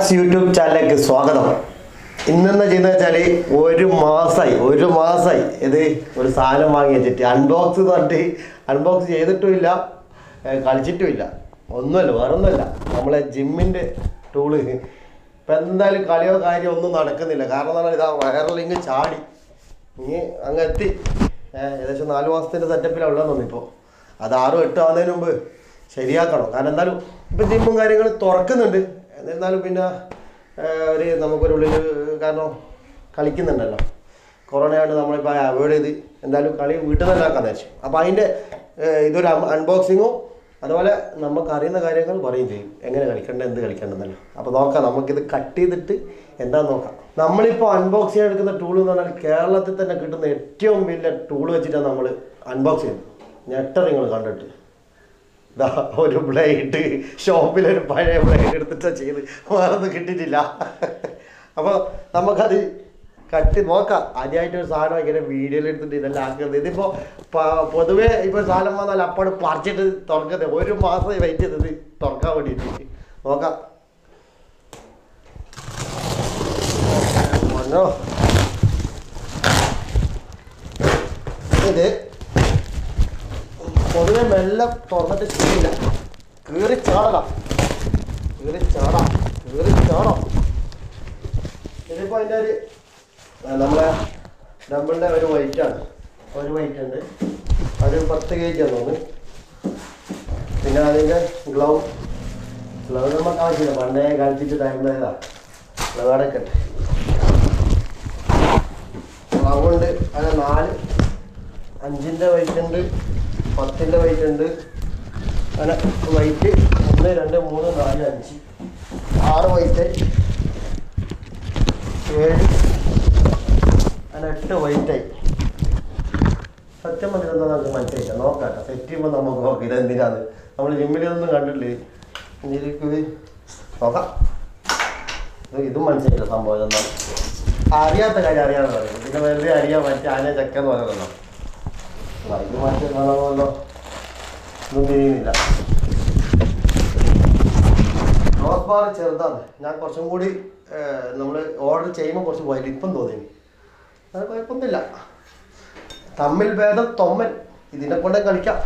Tax YouTube ചാനലിലേക്ക് സ്വാഗതം ഇന്നെന്ന് ചെയ്യുന്നത് വെച്ചാൽ ഒരു മാസമായി ഒരു മാസമായി ഇത് ഒരു സാധനം വാങ്ങി വെച്ചിട്ട് അൺബോക്സ് പറഞ്ഞിട്ട് അൺബോക്സ് ചെയ്തിട്ടുമില്ല ഏർ കളിച്ചിട്ടുമില്ല ഒന്നുമല്ല വേറൊന്നുമല്ല നമ്മളെ ജിമ്മിൻ്റെ ടൂള് ഇപ്പം എന്തായാലും കളിയോ കാര്യമോ ഒന്നും നടക്കുന്നില്ല കാരണം എന്ന് പറഞ്ഞാൽ ഇതാ വയറിൽ ഇങ്ങ് ചാടി ഇനി അങ്ങ് എത്തി ഏർ ഏകദേശം നാല് മാസത്തിൻ്റെ സെറ്റപ്പിലാണ് ഉള്ളതെന്ന് തോന്നുന്നു ഇപ്പോൾ അത് ആറും എട്ടും ആവുന്നതിന് മുമ്പ് ശരിയാക്കണം കാരണം എന്തായാലും ഇപ്പം ജിമ്മും കാര്യങ്ങളും തുറക്കുന്നുണ്ട് എന്നിരുന്നാലും പിന്നെ ഏർ ഒരു നമുക്കൊരു ഉള്ളിൽ കാരണം കളിക്കുന്നുണ്ടല്ലോ കൊറോണ ആയിട്ട് നമ്മളിപ്പോൾ അവോയ്ഡ് ചെയ്ത് എന്തായാലും കളി വീട്ടിൽ നിന്ന് തന്നെ ആക്കാന്ന് വെച്ചു അപ്പോൾ അതിൻ്റെ ഏർ ഇതൊരു അൺബോക്സിങ്ങും അതുപോലെ നമുക്ക് അറിയുന്ന കാര്യങ്ങൾ പറയും ചെയ്യും എങ്ങനെ കളിക്കേണ്ടത് എന്ത് കളിക്കേണ്ടതെന്നല്ലോ അപ്പോൾ നോക്കാം നമുക്കിത് കട്ട് ചെയ്തിട്ട് എന്താന്ന് നോക്കാം നമ്മളിപ്പോൾ അൺബോക്സ് ചെയ്യാൻ എടുക്കുന്ന ടൂൾ എന്ന് പറഞ്ഞാൽ കേരളത്തിൽ തന്നെ കിട്ടുന്ന ഏറ്റവും വലിയ ടൂൾ വെച്ചിട്ടാണ് നമ്മൾ അൺബോക്സ് ചെയ്യുന്നത് ഞെട്ട നിങ്ങൾ കണ്ടിട്ട് ദാ ഒരു ബ്ലേഡ് ഷോപ്പിലൊരു പഴയ ബ്ലേഡ് എടുത്തിട്ട് ചെയ്ത് വേറൊന്നും കിട്ടിയിട്ടില്ല അപ്പോൾ നമുക്കത് കട്ടി നോക്കാം ആദ്യമായിട്ട് ഒരു സാധനം ഇങ്ങനെ വീഡിയോയിൽ എടുത്തിട്ട് ഇതെല്ലാം ആക്കുന്നത് ഇതിപ്പോൾ പൊതുവേ ഇപ്പോൾ സാധനം വന്നാൽ അപ്പോൾ പറിച്ചിട്ട് തുറക്കുന്നത് ഒരു മാസം വെയിറ്റ് ചെയ്തത് തുറക്കാൻ വേണ്ടിയിട്ട് നോക്കാം മണ്ണോ ഇത് പൊതുവെ മെല്ലെ തുറന്നിട്ട് ചെയ്യില്ല കീറി ചാടണം കീറി ചാടാം കീറി ചാടാം ഇതിപ്പോൾ അതിൻ്റെ ഒരു ആ, നമ്മളെ ഡബിളിൻ്റെ ഒരു weight ആണ് ഒരു weight ഉണ്ട് ഒരു പത്ത് കെ ജി ആണ് തോന്നുന്നു പിന്നെ അതിൻ്റെ ഗ്ലൗ ഗ്ലൗ നമുക്ക് ആവശ്യമില്ല പണ്ടേ കളിച്ചിട്ട് ടൈമിലേതാ ഗ്ലൗ അടക്കട്ടെ ഗ്ലൗ ഉണ്ട് അത് നാല് അഞ്ചിൻ്റെ വെയിറ്റ് ഉണ്ട് പത്തിൻ്റെ വെയിറ്റ് ഉണ്ട് അങ്ങനെ വെയിറ്റ് ഒന്ന് രണ്ട് മൂന്ന് നാല് അഞ്ച് ആറ് വെയിറ്റ് ഏഴ് അങ്ങനെ എട്ട് വെയിറ്റായി സത്യം പറഞ്ഞാൽ നമുക്ക് മനസ്സിലായില്ല നോക്കാം സെറ്റ് ചെയ്യുമ്പോൾ നമുക്ക് നോക്കാം ഇതെന്തിനാണ് നമ്മൾ ജിമ്മിൽ ഇതൊന്നും കണ്ടില്ലേ ഇതിലേക്ക് നോക്കാം ഇത് ഇതും മനസ്സിലായില്ല സംഭവം ഇതെന്താണ് അറിയാത്ത കാര്യം അറിയാതെ പറയും പിന്നെ വെറുതെ അറിയാൻ മറ്റേ ആന ചക്കെന്ന് പറയുന്നല്ലോ ഇത് മാറ്റി കാണാമല്ലോ ഒന്നും തിരിയുന്നില്ല ക്രോസ് ബാർ ചെറുതാണ് ഞാൻ കുറച്ചും കൂടി നമ്മൾ ഓർഡർ ചെയ്യുമ്പോൾ കുറച്ച് വലിപ്പം തോന്നി അത് കുഴപ്പമൊന്നുമില്ല തമ്മിൽ ഭേദം തൊമ്മൻ ഇതിനെ കൊണ്ട് കളിക്കാം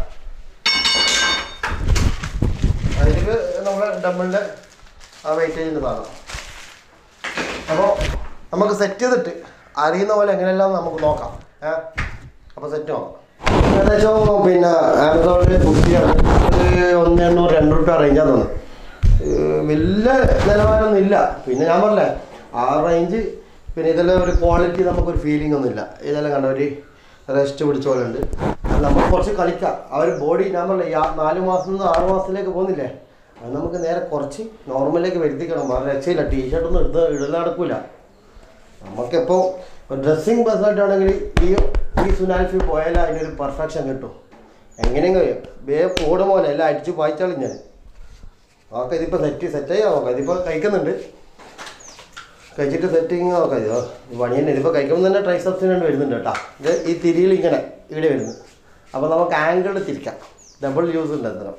അതിലേക്ക് നമ്മൾ ഡബിളിൻ്റെ ആ വെയിറ്റേജിൻ്റെ സാധനം അപ്പോൾ നമുക്ക് സെറ്റ് ചെയ്തിട്ട് അറിയുന്ന പോലെ എങ്ങനെയെല്ലാം നമുക്ക് നോക്കാം ഏ അപ്പോൾ സെറ്റ് നോക്കാം ഏകദേശം പിന്നെ ആമസോണിൽ ബുക്ക് ചെയ്യാണ് ഒരു ഒന്ന് എണ്ണൂറ് രണ്ട് റുപ്യ റേഞ്ചാന്ന് തോന്നുന്നു ഏർ വലിയ നിലവാരമൊന്നും ഇല്ല പിന്നെ ഞാൻ പറഞ്ഞേ ആ റേഞ്ച് പിന്നെ ഇതെല്ലാം ഒരു ക്വാളിറ്റി നമുക്കൊരു ഫീലിംഗ് ഒന്നുമില്ല ഇതെല്ലാം കണ്ട ഒരു റെസ്റ്റ് പിടിച്ച പോലെ ഉണ്ട് അത് നമുക്ക് കുറച്ച് കളിക്കാം ആ ഒരു ബോഡി ഞാൻ പറഞ്ഞില്ലേ ഈ ആ- നാല് മാസം നിന്ന് ആറ് മാസത്തിലേക്ക് പോകുന്നില്ലേ അത് നമുക്ക് നേരെ കുറച്ച് നോർമലിലേക്ക് വരുത്തിക്കണം വേറെ രക്ഷയില്ല ടീഷർട്ടൊന്നും എടുത്ത് ഇടല നടക്കൂല നമുക്കിപ്പോൾ ഡ്രസ്സിങ് ബസ്സായിട്ടാണെങ്കിൽ ഈ ഈ സുനാൽഫി പോയാൽ അതിനൊരു പെർഫെക്ഷൻ കിട്ടും എങ്ങനെയെങ്കിലും വേ ഓട് പോലെ എല്ലാം അടിച്ച് വായിച്ചാളും ഞാൻ നോക്കാം ഇതിപ്പോൾ സെറ്റ് സെറ്റ് ചെയ്യാൻ നോക്കാം ഇതിപ്പോൾ കഴിക്കുന്നുണ്ട് കഴിച്ചിട്ട് സെറ്റിങ് നോക്കാം ഇത് പണി തന്നെ ഇതിപ്പോൾ കഴിക്കുമ്പോൾ തന്നെ ട്രൈസപ്സിന് വേണ്ടി വരുന്നുണ്ട് കേട്ടോ ഇത് ഈ തിരിയിൽ ഇങ്ങനെ ഇവിടെ വരുന്നു അപ്പോൾ നമുക്ക് ആംഗിൾ തിരിക്കാം ഡബിൾ യൂസ് ഉണ്ട് അത്ര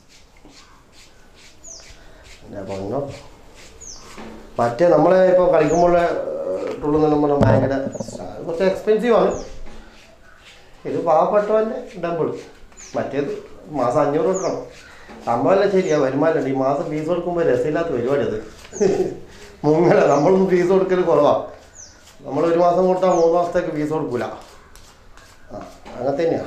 പിന്നെ പൊന്നോ മറ്റേ നമ്മളെ ഇപ്പോൾ കളിക്കുമ്പോൾ ടൂളെന്ന് നമ്മൾ ഭയങ്കര കുറച്ച് എക്സ്പെൻസീവ് ആണ് ഇത് പാവപ്പെട്ടവൻ്റെ ഡബിൾ മറ്റേത് മാസം അഞ്ഞൂറ് കൊടുക്കണം സംഭവമല്ല ശരിയാ വരുമാനമുണ്ട് ഈ മാസം ഫീസ് കൊടുക്കുമ്പോൾ രസമില്ലാത്ത പരിപാടി അത് മുങ്ങല നമ്മളൊന്നും ഫീസ് കൊടുക്കൽ കുറവാണ് നമ്മൾ ഒരു മാസം കൊടുത്താൽ മൂന്ന് മാസത്തേക്ക് ഫീസ് കൊടുക്കൂല ആ അങ്ങനെ തന്നെയാണ്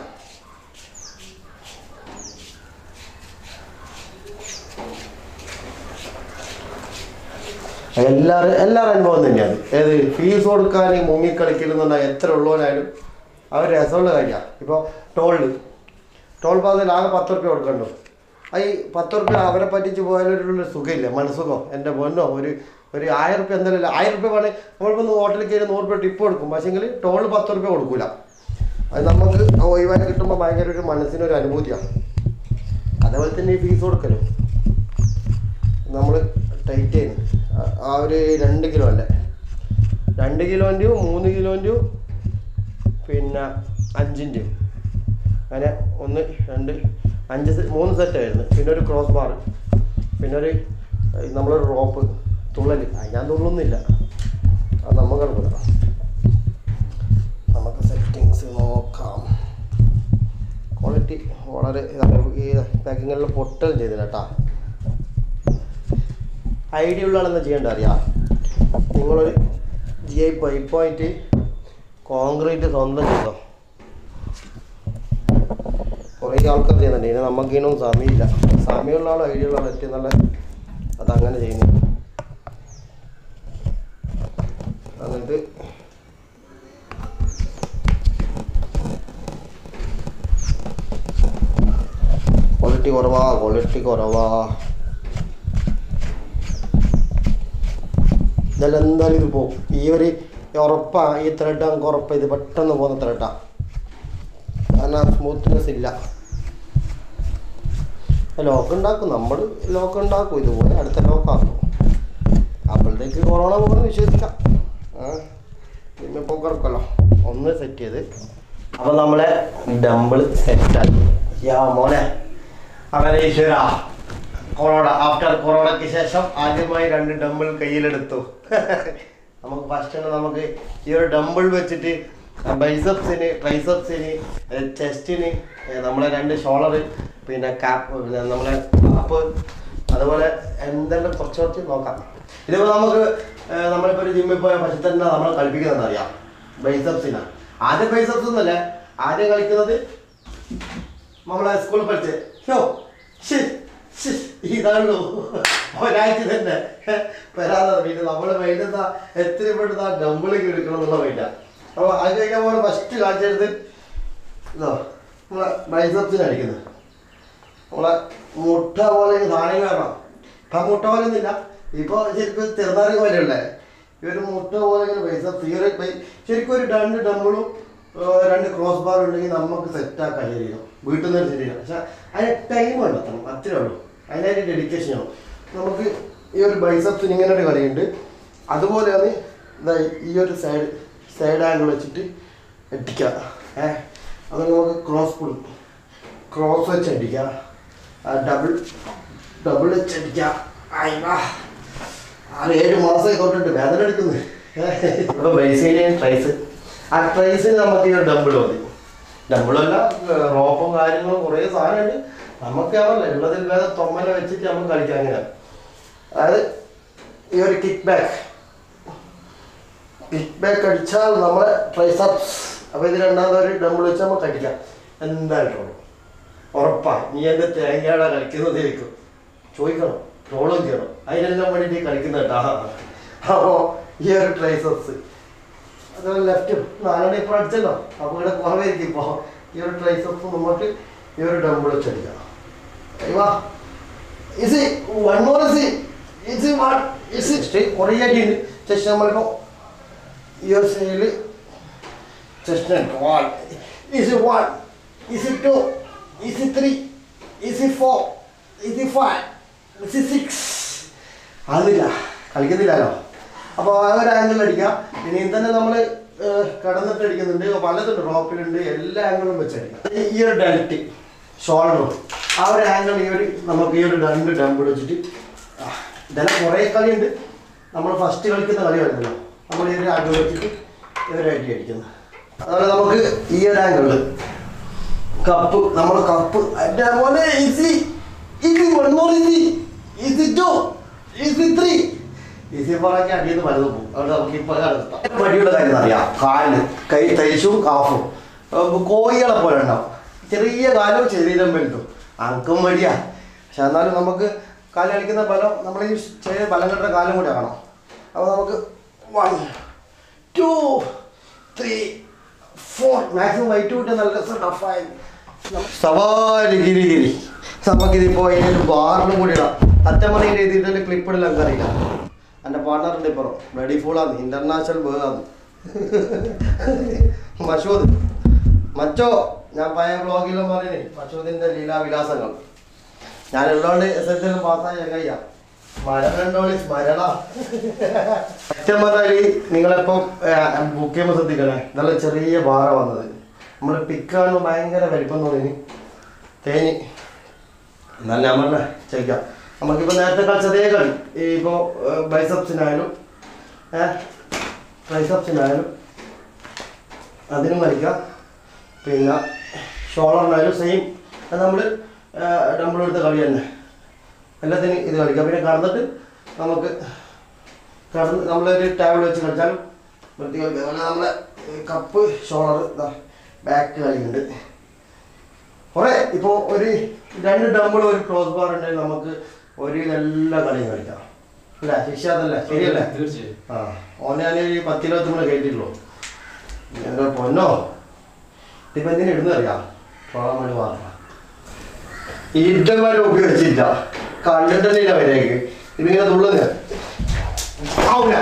എല്ലാവരും എല്ലാവരും അനുഭവം തന്നെയാണ് ഏത് ഫീസ് കൊടുക്കാൻ മുങ്ങിക്കളിക്കലെന്നുണ്ട എത്ര ഉള്ളവനായാലും അവർ രസമുള്ള കാര്യമാണ് ഇപ്പോൾ ടോളിൽ ടോൾ പാസിൽ ആകെ പത്ത് റുപ്യ കൊടുക്കണ്ടോ ആ ഈ പത്ത് റുപ്യ അവരെ പറ്റിച്ച് പോയാലൊരു സുഖമില്ല മനസ്സുഖം എൻ്റെ പൊന്നോ ഒരു ഒരു ആയിരം റുപ്യ എന്തായാലും ആയിരം റുപ്യ വേണേൽ നമ്മളിപ്പോൾ ഹോട്ടലിൽ കയറി നൂറ് റുപ്യ ടിപ്പ് കൊടുക്കും പക്ഷേങ്കിൽ ടോൾ പത്ത് റുപ്യ കൊടുക്കൂല അത് നമുക്ക് ഒഴിവായി കിട്ടുമ്പോൾ ഭയങ്കര ഒരു മനസ്സിനൊരു അനുഭൂതിയാണ് അതേപോലെ തന്നെ ഈ ഫീസ് കൊടുക്കലും നമ്മൾ ടൈറ്റ് ചെയ്യുന്നു ആ- ആ ഒരു രണ്ട് കിലോൻ്റെ രണ്ട് കിലോൻ്റെയും മൂന്ന് കിലോൻ്റെയും പിന്നെ അഞ്ചിൻ്റെയും അങ്ങനെ ഒന്ന് രണ്ട് അഞ്ച് സെ- മൂന്ന് സെറ്റായിരുന്നു പിന്നെ ഒരു ക്രോസ് ബാർ പിന്നെ ഒരു ഏഹ്, നമ്മളൊരു റോപ്പ് തുള്ളല് അത് ഞാൻ തുള്ളുന്നില്ല അത് നമുക്ക് കുഴപ്പമില്ല നമുക്ക് സെറ്റിങ്സ് നോക്കാം ക്വാളിറ്റി വളരെ ഇതാണ്. ഈ പാക്കിങ്ങെല്ലാം പൊട്ടൽ ചെയ്തില്ല കേട്ടാ ഐഡിയ ഉള്ള ആളെന്താ ചെയ്യേണ്ട അറിയാം നിങ്ങളൊരു G I five point concrete സ്വന്തം ചെയ്തോ കുറേ ആൾക്കാർ ചെയ്യുന്നുണ്ട് ഇനി നമുക്ക് ഇതിനൊന്നും സമയമില്ല സമയമുള്ള ആൾ ഐഡിയ ഉള്ള ആൾ ഏറ്റവും നല്ല അതങ്ങനെ ചെയ്യുന്നു എന്നിട്ട് ക്വാളിറ്റി കുറവാ ക്വാളിറ്റി കുറവാ ഇതെല്ലാം എന്തായാലും ഇത് പോകും ഈ ഒരു ഉറപ്പാ ഈ ത്രെഡ് നമുക്ക് ഉറപ്പാ ഇത് പെട്ടെന്ന് പോകുന്ന ത്രെഡാ കാരണം സ്മൂത്ത്നെസ് ഇല്ല ലോക്ക് ഉണ്ടാക്കും നമ്മൾ ലോക്ക് ഉണ്ടാക്കും ഇതുപോലെ അടുത്ത ലോക്കാക്കും അപ്പോഴത്തേക്ക് കൊറോണ പോകുന്ന വിശ്വസിക്കാം ഇപ്പോൾ കിടക്കല്ലോ ഒന്ന് സെറ്റ് ചെയ്ത് അപ്പോൾ നമ്മളെ ഡമ്പിൾ സെറ്റാക്കി യാ മോനെ അങ്ങനെ ഈശ്വര കൊറോണ ആഫ്റ്റർ കൊറോണയ്ക്ക് ശേഷം ആദ്യമായി രണ്ട് ഡമ്പിൾ കയ്യിലെടുത്തു നമുക്ക് ഫസ്റ്റ് തന്നെ നമുക്ക് ഈ ഒരു ഡമ്പിൾ വെച്ചിട്ട് ബൈസപ്സിന് ട്രൈസപ്സിന് ചെസ്റ്റിന് നമ്മളെ രണ്ട് ഷോളർ പിന്നെ കാപ്പ് പിന്നെ നമ്മളെ കാപ്പ് അതുപോലെ എന്തെല്ലാം കുറച്ച് കുറച്ച് നോക്കാം ഇതിപ്പോൾ നമുക്ക് ഏർ നമ്മളിപ്പോൾ ഒരു ജിമ്മിൽ പോയാൽ പക്ഷെ തന്നെ നമ്മളെ കളിപ്പിക്കുന്നത് അറിയാം ബൈസപ്സിനാണ് ആദ്യം ബൈസപ്സ് എന്നല്ല ആദ്യം കളിക്കുന്നത് നമ്മളെ സ്കൂളിൽ പഠിച്ച് യോ ഷി ഷി ഇതാണല്ലോ ഒരാഴ്ച തന്നെ വരാതെ പിന്നെ നമ്മള് വൈകുന്ന എത്ര പെട്ടെന്ന് ആ ഡമ്പിളിക്ക് എടുക്കണം എന്നുള്ള വേണ്ട അപ്പോൾ അത് കഴിഞ്ഞാൽ പോലെ ഫസ്റ്റ് കാണിച്ചെടുത്ത് ഇതോ നമ്മളെ ബൈസപ്സിന് അടിക്കുന്നത് നമ്മളെ മുട്ട പോലെ സാധനം കാണാം ഇപ്പം മുട്ട പോലെ ഒന്നുമില്ല ഇപ്പോൾ ശരിക്കും ചെറുനാരങ്ങ പോലെ ഉള്ളേ ഈ ഒരു മുട്ട പോലെ ഇങ്ങനെ ബൈസപ്സ് ഈ ഒരു ബൈ- ശരിക്കും ഒരു രണ്ട് ഡമ്പിളും ഏർ രണ്ട് ക്രോസ് ബാർ ഉണ്ടെങ്കിൽ നമുക്ക് സെറ്റാക്കാൻ ശരീരം വീട്ടിൽ നിന്ന് ശരീരം പക്ഷെ അതിന് ടൈം കണ്ടെത്തണം അത്രേ ഉള്ളൂ അതിനായിട്ട് ഡെഡിക്കേഷൻ ആവും നമുക്ക് ഈ ഒരു ബൈസപ്സിന് ഇങ്ങനെ ഒരു കളിയുണ്ട് അതുപോലെയാണ് ഇതാ ഈ ഒരു സൈഡ് സൈഡ് ആംഗിൾ വെച്ചിട്ട് എത്തിക്കുക ഏഹ് അത് നമുക്ക് ക്രോസ് പുൾ ക്രോസ് വെച്ച് അടിക്കുക ഡബിൾ ഡബിൾ വെച്ച് അടിക്കുക അയ്യാ ആറ് ഏഴ് മാസമായി തൊട്ടിട്ട് വേദന എടുക്കുന്നു ഇപ്പൊ ബേസിനെയും ട്രൈസ് ആ ട്രൈസിന് നമുക്ക് ഈ ഒരു ഡബിൾ മതി ഡബിളല്ല റോപ്പും കാര്യങ്ങളും കുറേ സാധനമുണ്ട് നമുക്ക് ആണല്ലോ ഉള്ളതിൽ വേറെ തൊമ്മല വെച്ചിട്ട് നമുക്ക് കളിക്കാം അങ്ങനെ അതായത് ഈ ഒരു കിക്ക് ബാക്ക് കിക്ക് ബാക്ക് അടിച്ചാൽ നമ്മളെ ട്രൈസപ്സ് അപ്പോൾ ഇത് രണ്ടാമത് ഒരു ഡബിൾ വെച്ച് നമുക്ക് അടിക്കാം എന്തായിട്ടുള്ളൂ ഉറപ്പാ നീ എൻ്റെ തേങ്ങയുടെ കളിക്കുന്നത് ചോദിക്കും ചോദിക്കണം ട്രോളും ചെയ്യണം അതിനെല്ലാം വേണ്ടിയിട്ട് കളിക്കുന്ന കേട്ടാ അപ്പോൾ ഈ ഒരു ട്രൈസപ്സ് അത് ലെഫ്റ്റ് നാലെണ്ണം ഇപ്പോൾ അടിച്ചല്ലോ അപ്പോൾ ഇവിടെ കുറവായിരിക്കും ഇപ്പോൾ ഈ ഒരു ട്രൈസപ്സ് നമുക്ക് ഈ ഒരു ഡബിൾ വെച്ച് അടിക്കാം അയ്യോ easy one more easy easy one easy കുറേ അടിയുണ്ട് ചെസ്റ്റ് നമ്മളിപ്പോൾ ഈ ഒരു സൈഡിൽ chest one easy one easy two easy three easy four easy five easy six അതില്ല കളിക്കുന്നില്ലല്ലോ അപ്പോൾ ആ ഒരു ആംഗിളിൽ അടിക്കാം ഇനി തന്നെ നമ്മൾ കിടന്നിട്ട് അടിക്കുന്നുണ്ട് പലതുണ്ട് റോപ്പിലുണ്ട് എല്ലാ ആംഗിളും വെച്ച് അടിക്കാം ഈ- ഈ ഒരു ഡെൽറ്റ് ഷോൾഡറും ആ ഒരു ആംഗിൾ ഈ ഒരു നമുക്ക് ഈ ഒരു രണ്ട് ഡംബിൾ വെച്ചിട്ട് ആ, ഇതെല്ലാം കുറേ കളിയുണ്ട് നമ്മൾ ഫസ്റ്റ് കളിക്കുന്ന കളി വരുന്നല്ലോ നമ്മൾ ഈ ഒരു ആംഗിൾ വെച്ചിട്ട് ഈ ഒരു അടി അടിക്കുന്നത് അതുപോലെ നമുക്ക് ഈ ഒരു ആംഗിളിൽ കപ്പ് നമ്മൾ കപ്പ് എൻ്റെ മോനെ easy easy one more easy easy two easy three easy പറഞ്ഞ അടിയിൽ നിന്ന് വലുത് പോകും അതുകൊണ്ട് നമുക്ക് ഇപ്പൊ നടത്താം വടിയുടെ കാര്യം അറിയാം കാല് കൈ തൈശും കാഫും അപ്പൊ കോഴികളെ പോലെ ഉണ്ടാവും ചെറിയ കാലും ശരീരം വലുതും അങ്കം വടിയാ പക്ഷെ എന്നാലും നമുക്ക് കാല് കളിക്കുന്ന ബലം നമ്മൾ ഈ ചെറിയ ബലം കെട്ട കാലും കൂടി ആകണം അപ്പോൾ നമുക്ക് one two three four maximum weight കൂട്ടി നല്ല രസം ടഫായി സവാരി ഗിരി ഗിരി നമുക്കിതിപ്പോൾ ഇതിൽ ബാറിലും കൂടി ഇടാം അറ്റമണിയിൽ എഴുതിയിട്ട് ക്ലിപ്പ് ഇടൽ നമുക്ക് അറിയില്ല എൻ്റെ പാർട്ണറിൻ്റെ ഇപ്പുറം റെഡി ഫുള്ളാണ് ഇൻ്റർനാഷണൽ വേർഡാണ് മഷൂദ് മച്ചോ ഞാൻ പഴയ ബ്ലോഗിലും പറഞ്ഞേ മഷൂദിൻ്റെ ലീലാവിലാസങ്ങൾ ഞാൻ ഉള്ളതുകൊണ്ട് എസ് എസ് എൽ പാസ്സായ കഴിയാം മഴ കണ്ടോളി സ്മരണ സത്യം പറഞ്ഞാൽ നിങ്ങളിപ്പം ബുക്ക് ചെയ്യുമ്പോൾ ശ്രദ്ധിക്കണേ നല്ല ചെറിയ ബാറ വന്നത് നമ്മൾ പിക്കാണ് ഭയങ്കര വലിപ്പം തോന്നി തേനി എന്നാൽ ഞാൻ പറഞ്ഞ ചോദിക്കാം നമുക്കിപ്പോൾ നേരത്തെ കളിച്ചതേ കളി ഈ ഇപ്പോൾ ബൈസപ്സിനായാലും ട്രൈസപ്സിനായാലും അതിനും കളിക്കാം പിന്നെ ഷോളറിനായാലും സെയിം അത് നമ്മൾ ഡബിൾ എടുത്ത കളി തന്നെ എല്ലാത്തിനും ഇത് കളിക്കാം പിന്നെ കടന്നിട്ട് നമുക്ക് കടന്ന് നമ്മളൊരു ടേബിൾ വെച്ച് കളിച്ചാലും വൃത്തി കളിക്കാം അതുപോലെ നമ്മളെ കപ്പ് ഷോളർ ബാക്ക് കളിയുണ്ട് കുറേ ഇപ്പോൾ ഒരു രണ്ട് ഡബിൾ ഒരു ക്രോസ് ബാർ ഉണ്ടെങ്കിൽ നമുക്ക് ഒരു എല്ലാ കളിയും കളിക്കാം അല്ലേ ശിക്ഷാതല്ലേ ശരിയല്ലേ തീർച്ചയായും ആ ഓനെ ഞാൻ ഈ പത്തിരുപത്തി മൂന്ന് കയറ്റിട്ടുള്ളൂ എൻ്റെ പൊന്നോ ഇതിപ്പോ എന്തിനാ ഇടുന്ന അറിയാം പോകാൻ വേണ്ടി മാത്രം ഇടവരെ ഉപയോഗിച്ചില്ല കണ്ടിട്ടില്ല വരേക്ക് ഇതിങ്ങനെ തുള്ളുന്ന ആവൂല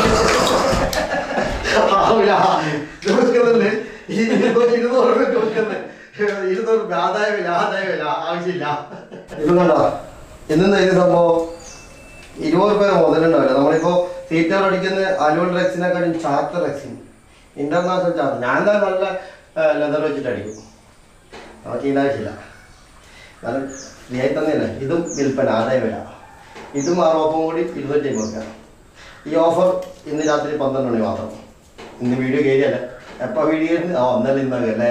ആവൂല ചോദിക്കുന്നുണ്ട് ഈ ഇരുന്നൂറ് ഇരുന്നൂറ് രൂപ ചോദിക്കുന്നത് ഇരുന്നൂറ് രൂപ ആദായമില്ല ആദായമില്ല ആവശ്യമില്ല ഇത് കണ്ടോ ഇന്നെന്താ ഇത് സംഭവം ഇരുപത് രൂപ മുതലുണ്ടാവില്ല നമ്മളിപ്പോ സീറ്റർ അടിക്കുന്ന അലുവൽ റെക്സിനെക്കാളും ചാർട്ടർ റെക്സിൻ ഇന്റർനാഷണൽ ചാർട്ടർ ഞാൻ തന്നെ നല്ല ലെതർ വെച്ചിട്ട് അടിക്കും നമുക്ക് ഇതിനാവശ്യമില്ല കാരണം ഫ്രീ ആയി തന്നെയല്ലേ ഇതും വിൽപ്പന ആദായ വില ഇതും ആ റോപ്പും കൂടി ഇരുന്നൂറ്റി അമ്പത് ഈ ഓഫർ ഇന്ന് രാത്രി പന്ത്രണ്ട് മണി മാത്രം ഇന്ന് വീഡിയോ കയറിയല്ല എപ്പോ വീഡിയോ കയറുന്നത് ആ ഒന്നല്ല ഇന്നല്ലേ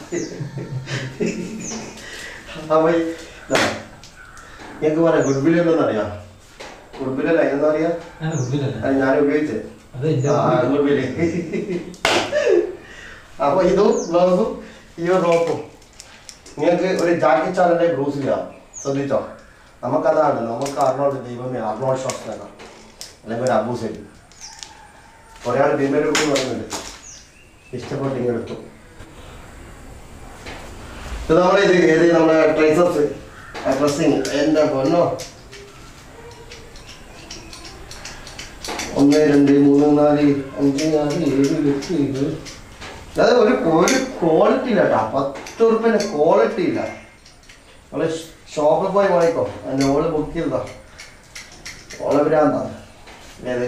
അപ്പൊ ഈ- ഇതാ. ഞങ്ങൾക്ക് പറയാം ഗുഡ്വിൽ എന്തെന്ന് അറിയാം ഗുഡ്വില്ലല്ല എന്താ അറിയാ ഞാൻ ഉള്ളിലല്ല അത് ഞാൻ ഉപയോഗിച്ചത് അത് എന്റെ ആ, ഗുഡ്വില് അപ്പൊ ഇതും ഗ്ലൗസും ഈ ഒരു റോപ്പും നിങ്ങൾക്ക് ഒരു ജാക്കി ചാനലിന്റെ ബ്രൂസ് ഇല്ല ശ്രദ്ധിച്ചോ നമുക്കതാണ് നമുക്ക് അർണോൾഡ് ദൈവമേ അർണോൾഡ് ഷോസ് വേണം അല്ലെങ്കിൽ ഒരു അബൂസ് ഉണ്ട് ഒരാൾ ഭീമരൂപം പറയുന്നുണ്ട് ഇഷ്ടപ്പെട്ട് ഇങ്ങനെ എടുത്തു ഇത് നമ്മളെ ഇത് ഏത് നമ്മുടെ ട്രൈസപ്സ് ഡ്രസ്സിങ് എൻ്റെ പൊന്നോ ഒന്ന് രണ്ട് മൂന്ന് നാല് അഞ്ച് ആറ് ഏഴ് എട്ട് ഏഴ് അതായത് ഒരു ഒരു ക്വാളിറ്റി ഇല്ല കേട്ടോ പത്ത് ഉറുപ്പിന്റെ ക്വാളിറ്റി ഇല്ല നമ്മള് ഷോപ്പിൽ പോയി വാങ്ങിക്കോ അതിന്റെ ഓള് ബുക്ക് ചെയ്തതാ ഓളെ ഭ്രാന്താ ഏത്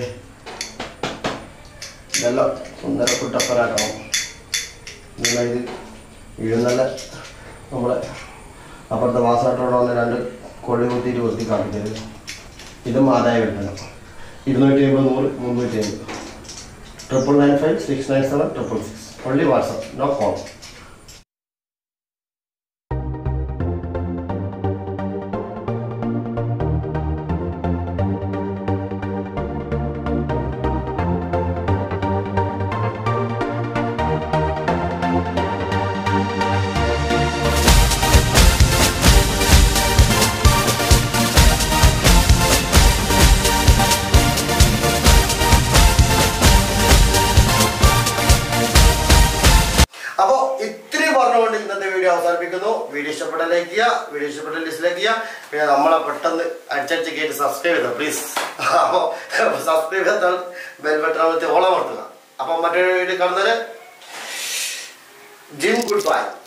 ഇതെല്ലാം സുന്ദര കുട്ടപ്പനാക്കണം നിങ്ങൾ ഇത് വീഴുന്നല്ല നമ്മളെ അപ്പുറത്തെ വാസാട്ടോടെ വന്ന് രണ്ട് കൊള്ളി കുത്തിയിട്ട് വൃത്തി കാണിക്കരുത് ഇതും ആദായ വിൽപ്പന ഇരുന്നൂറ്റി അമ്പത് നൂറ് മുന്നൂറ്റി അമ്പത് triple nine five six nine seven triple six only WhatsApp no call അപ്പോൾ ഇത്രയും പറഞ്ഞുകൊണ്ട് ഇന്നത്തെ വീഡിയോ അവസാനിപ്പിക്കുന്നു വീഡിയോ ഇഷ്ടപ്പെട്ട ലൈക്ക് ചെയ്യുക വീഡിയോ ഇഷ്ടപ്പെട്ട ഡിസ്ലൈക്ക് ചെയ്യുക പിന്നെ നമ്മളെ പെട്ടെന്ന് അടിച്ചടിച്ച് കയറ്റി സബ്സ്ക്രൈബ് ചെയ്യുക പ്ലീസ് അപ്പോൾ സബ്സ്ക്രൈബ് ചെയ്താൽ ബെൽ ബട്ടൺ അമർത്തി ഓളം അമർത്തുക അപ്പം മറ്റൊരു വീഡിയോ കാണുന്നവരെ ജിം ഗുഡ് ബൈ